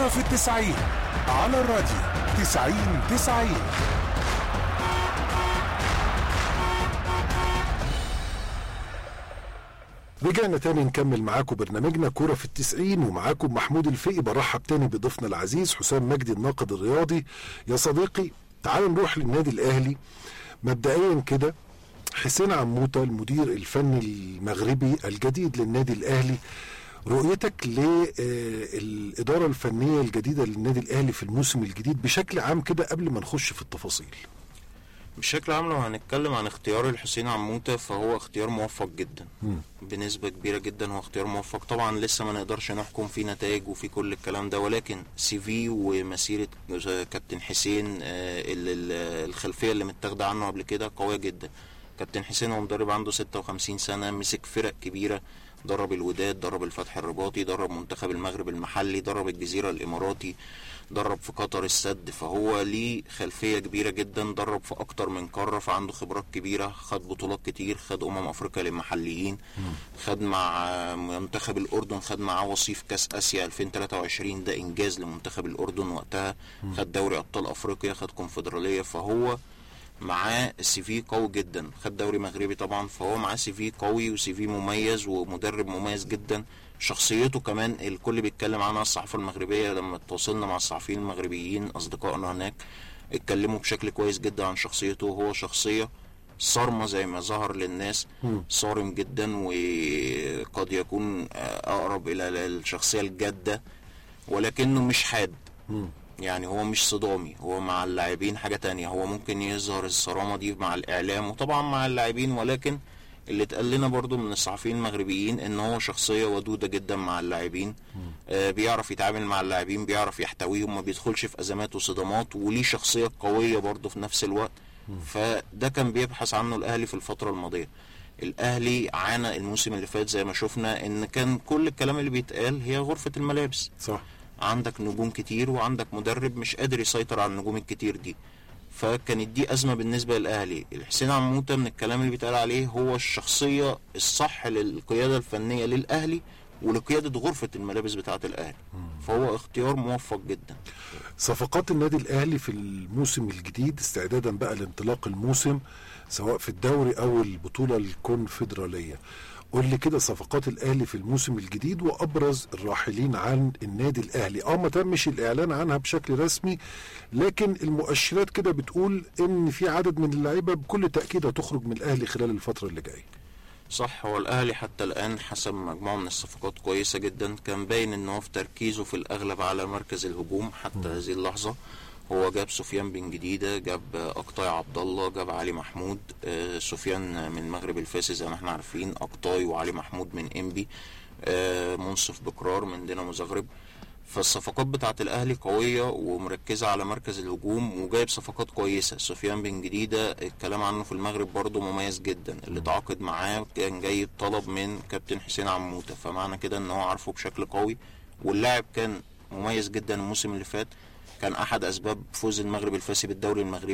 كرة في التسعين على الراديو تسعين تسعين رجعنا تاني نكمل معاكم برنامجنا كورة في التسعين ومعاكم محمود الفقي برحب تاني بضيفنا العزيز حسام مجدي الناقد الرياضي يا صديقي تعال نروح للنادي الأهلي مبدئيا كده حسين عموتة المدير الفني المغربي الجديد للنادي الأهلي رؤيتك للإدارة الفنية الجديدة للنادي الأهلي في الموسم الجديد بشكل عام كده قبل ما نخش في التفاصيل بشكل عام لو هنتكلم عن اختيار الحسين عموتة فهو اختيار موفق جدا مم. بنسبة كبيرة جدا هو اختيار موفق طبعا لسه ما نقدرش نحكم في نتائج وفي كل الكلام ده ولكن سي في ومسيرة كابتن حسين آه، ال- ال- الخلفية اللي متاخدة عنه قبل كده قوية جدا كابتن حسين هو مدرب عنده 56 سنة مسك فرق كبيرة درب الوداد درب الفتح الرباطي درب منتخب المغرب المحلي درب الجزيرة الإماراتي درب في قطر السد فهو ليه خلفية كبيرة جدا درب في أكتر من قارة فعنده خبرات كبيرة خد بطولات كتير خد أمم أفريقيا للمحليين خد مع منتخب الأردن خد معاه وصيف كأس آسيا 2023 ده إنجاز لمنتخب الأردن وقتها خد دوري أبطال أفريقيا خد كونفدرالية فهو معاه سي في قوي جدا خد دوري مغربي طبعا فهو معاه سي في قوي وسي في مميز ومدرب مميز جدا شخصيته كمان الكل بيتكلم عنها الصحافه المغربيه لما تواصلنا مع الصحفيين المغربيين اصدقائنا هناك اتكلموا بشكل كويس جدا عن شخصيته وهو شخصيه صارمه زي ما ظهر للناس صارم جدا وقد يكون اقرب الى الشخصيه الجاده ولكنه مش حاد يعني هو مش صدامي هو مع اللاعبين حاجة تانية هو ممكن يظهر الصرامة دي مع الإعلام وطبعا مع اللاعبين ولكن اللي اتقال لنا برضو من الصحفيين المغربيين ان هو شخصية ودودة جدا مع اللاعبين آه بيعرف يتعامل مع اللاعبين بيعرف يحتويهم ما بيدخلش في ازمات وصدامات وليه شخصية قوية برضو في نفس الوقت فده كان بيبحث عنه الاهلي في الفترة الماضية الاهلي عانى الموسم اللي فات زي ما شفنا ان كان كل الكلام اللي بيتقال هي غرفة الملابس صح عندك نجوم كتير وعندك مدرب مش قادر يسيطر على النجوم الكتير دي فكانت دي أزمة بالنسبة للأهلي الحسين عموتة من الكلام اللي بيتقال عليه هو الشخصية الصح للقيادة الفنية للأهلي ولقيادة غرفة الملابس بتاعة الأهلي فهو اختيار موفق جدا صفقات النادي الاهلي في الموسم الجديد استعدادا بقى لانطلاق الموسم سواء في الدوري او البطوله الكونفدراليه قول لي كده صفقات الاهلي في الموسم الجديد وابرز الراحلين عن النادي الاهلي اه ما تمش الاعلان عنها بشكل رسمي لكن المؤشرات كده بتقول ان في عدد من اللعيبه بكل تاكيد هتخرج من الاهلي خلال الفتره اللي جايه صح هو الأهلي حتى الآن حسب مجموعة من الصفقات كويسة جدا كان باين إن هو في تركيزه في الأغلب على مركز الهجوم حتى هذه اللحظة هو جاب سفيان بن جديدة جاب أقطاي عبد الله جاب علي محمود آه، سفيان من المغرب الفاسي زي ما احنا عارفين أقطاي وعلي محمود من إنبي آه، منصف بكرار من دينامو زغرب فالصفقات بتاعت الاهلي قويه ومركزه على مركز الهجوم وجايب صفقات كويسه سفيان بن جديده الكلام عنه في المغرب برضه مميز جدا اللي تعاقد معاه كان جاي طلب من كابتن حسين عموته فمعنى كده ان هو عارفه بشكل قوي واللاعب كان مميز جدا الموسم اللي فات كان احد اسباب فوز المغرب الفاسي بالدوري المغربي